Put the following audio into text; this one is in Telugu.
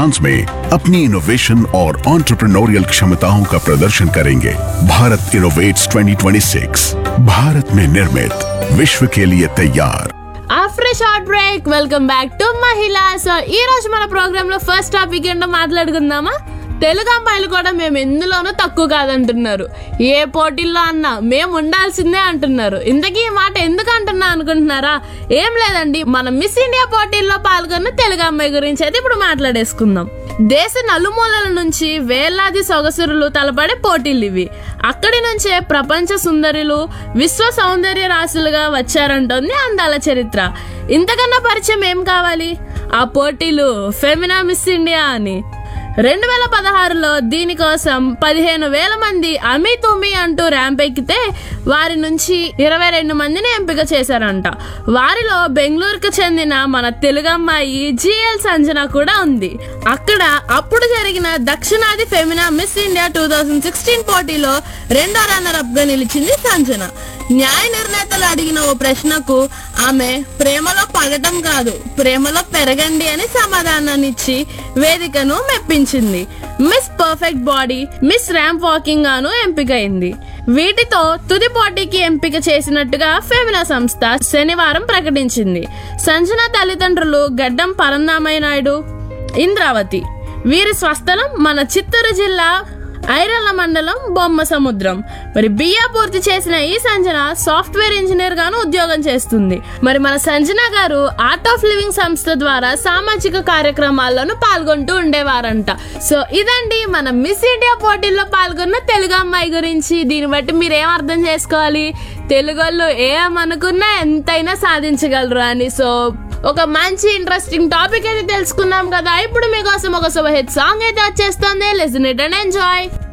फ्रांस में अपनी इनोवेशन और ऑन्टरप्रनोरियल क्षमताओं का प्रदर्शन करेंगे भारत इनोवेट्स 2026 भारत में निर्मित विश्व के लिए तैयार after short break welcome back to మహిళా సో ఈ రోజు మన ప్రోగ్రామ్ లో ఫస్ట్ టాపిక్ ఏంటో మాట్లాడుకుందామా తెలుగు అమ్మాయిలు కూడా మేము ఎందులోనూ తక్కువ కాదంటున్నారు ఏ పోటీల్లో అన్నా మేము ఉండాల్సిందే అంటున్నారు ఇంతకీ ఈ మాట ఎందుకు అంటున్నా అనుకుంటున్నారా ఏం లేదండి మన మిస్ ఇండియా పోటీల్లో పాల్గొన్న తెలుగు అమ్మాయి గురించి అయితే ఇప్పుడు మాట్లాడేసుకుందాం దేశ నలుమూలల నుంచి వేలాది సొగసురులు తలపడే పోటీలు ఇవి అక్కడి నుంచే ప్రపంచ సుందరులు విశ్వ సౌందర్య రాశులుగా వచ్చారంటోంది అందాల చరిత్ర ఇంతకన్నా పరిచయం ఏం కావాలి ఆ పోటీలు ఫెమినా మిస్ ఇండియా అని రెండు వేల పదహారులో దీనికోసం పదిహేను వేల మంది అమి తుమి అంటూ ర్యాంప్ ఎక్కితే వారి నుంచి ఇరవై రెండు మందిని ఎంపిక చేశారంట వారిలో బెంగళూరుకు చెందిన మన తెలుగు అమ్మాయి జిఎల్ సంజన కూడా ఉంది అక్కడ అప్పుడు జరిగిన దక్షిణాది Femina Miss India two thousand sixteen పోటీలో రెండో రన్నర్ అప్ గా నిలిచింది సంజన న్యాయ నిర్ణేతలు అడిగిన ఓ ప్రశ్నకు ఆమె ప్రేమలో పడటం కాదు ప్రేమలో పెరగండి అని సమాధానాన్ని ఇచ్చి వేదికను మెప్పించింది Miss Perfect Body Miss Ramp Walking గాను ఎంపికైంది వీటితో తుది పోటీకి ఎంపిక చేసినట్టుగా ఫెమినా సంస్థ శనివారం ప్రకటించింది సంజన తల్లిదండ్రులు గడ్డం పరందామయ్య నాయుడు ఇంద్రావతి వీరి స్వస్థలం మన చిత్తూరు జిల్లా ఐరల్ల మండలం బొమ్మ సముద్రం మరి బిఏ పూర్తి చేసిన ఈ సంజన సాఫ్ట్వేర్ ఇంజనీర్ గాను ఉద్యోగం చేస్తుంది మరి మన సంజన గారు ఆర్ట్ ఆఫ్ లివింగ్ సంస్థ ద్వారా సామాజిక కార్యక్రమాల్లోనూ పాల్గొంటూ ఉండేవారంట సో ఇదండి మన మిస్ ఇండియా పోటీల్లో పాల్గొన్న తెలుగు అమ్మాయి గురించి దీన్ని బట్టి మీరు ఏం అర్థం చేసుకోవాలి తెలుగులో ఏమనుకున్నా ఎంతైనా సాధించగలరు అని సో ఒక మంచి ఇంట్రెస్టింగ్ టాపిక్ అయితే తెలుసుకున్నాం కదా ఇప్పుడు మీకోసం ఒక శుభ హిట్ సాంగ్ అయితే వచ్చేస్తుంది లిసన్ ఇట్ అండ్ ఎంజాయ్